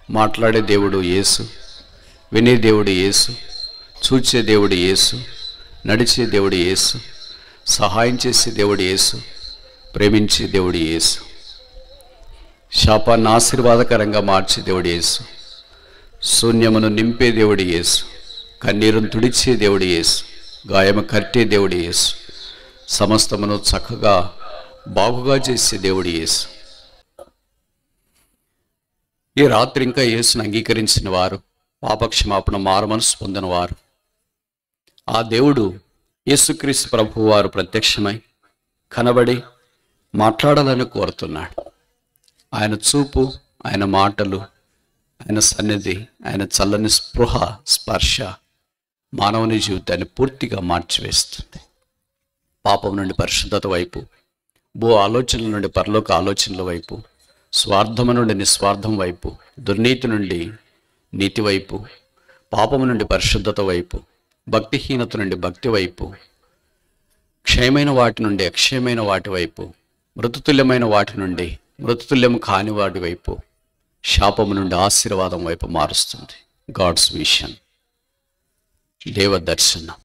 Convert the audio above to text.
మాట్లాడే దేవుడు యేసు వినే దేవుడు యేసు చూచే దేవుడు యేసు నడిచే దేవుడు యేసు సహాయం చేసే దేవుడు యేసు ప్రేమించే దేవుడు యేసు శాపాన్ని ఆశీర్వాదకరంగా మార్చే దేవుడు యేసు శూన్యమును నింపే దేవుడు యేసు కన్నీరును తుడిచే దేవుడు యేసు గాయము కట్టే దేవుడు యేసు సమస్తమును చక్కగా బాగుగా చేసే దేవుడు యేసు ఈ రాత్రి ఇంకా యేసును అంగీకరించిన వారు పాపక్షమాపణ మారమనసు పొందిన వారు ఆ దేవుడు యేసుక్రీస్తు ప్రభు వారు ప్రత్యక్షమై కనబడి మాట్లాడాలని కోరుతున్నాడు ఆయన చూపు ఆయన మాటలు ఆయన సన్నిధి ఆయన చల్లని స్పృహ స్పర్శ మానవుని జీవితాన్ని పూర్తిగా మార్చివేస్తుంది పాపం నుండి పరిశుద్ధత వైపు భూ ఆలోచనల నుండి పరలోక ఆలోచనల వైపు స్వార్థము నుండి నిస్వార్థం వైపు దుర్నీతి నుండి నీతి వైపు పాపము నుండి పరిశుద్ధత వైపు భక్తిహీనత నుండి భక్తి వైపు క్షయమైన వాటి నుండి అక్షయమైన వాటి వైపు మృతతుల్యమైన వాటి నుండి మృతతుల్యం కాని వాటి వైపు శాపము నుండి ఆశీర్వాదం వైపు మారుస్తుంది గాడ్స్ విషన్ దేవ దర్శనం